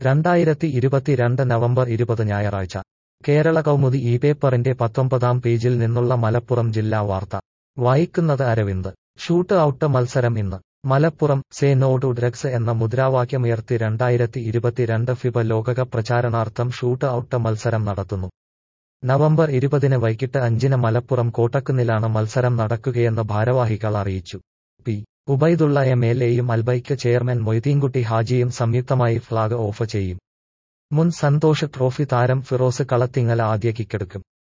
രണ്ടായിരത്തി ഇരുപത്തിരണ്ട് നവംബർ ഇരുപത് ഞായറാഴ്ച കേരള കൗമുദി ഈ പേപ്പറിന്റെ പത്തൊമ്പതാം പേജിൽ നിന്നുള്ള മലപ്പുറം ജില്ലാ വാർത്ത വായിക്കുന്നത് അരവിന്ദ് ഷൂട്ട് ഔട്ട് മത്സരം ഇന്ന് Malappuram say no to drugs എന്ന മുദ്രാവാക്യമുയർത്തി രണ്ടായിരത്തി ഇരുപത്തിരണ്ട് ഫിബ ലോകകപ്പ് പ്രചാരണാർത്ഥം ഷൂട്ട് ഔട്ട് മത്സരം നടത്തുന്നു നവംബർ ഇരുപതിന് വൈകിട്ട് അഞ്ചിന് മലപ്പുറം കോട്ടക്കുന്നിലാണ് മത്സരം നടക്കുകയെന്ന് ഭാരവാഹികൾ അറിയിച്ചു പി ഉബൈദുള്ള എം എൽ എയും അൽബൈക്ക് ചെയർമാൻ മൊയ്തീൻകുട്ടി ഹാജിയും സംയുക്തമായി ഫ്ളാഗ് ഓഫ് ചെയ്യും മുൻ സന്തോഷ് ട്രോഫി താരം ഫിറോസ് കളത്തിങ്ങൽ ആദ്യ കിക്കെടുക്കും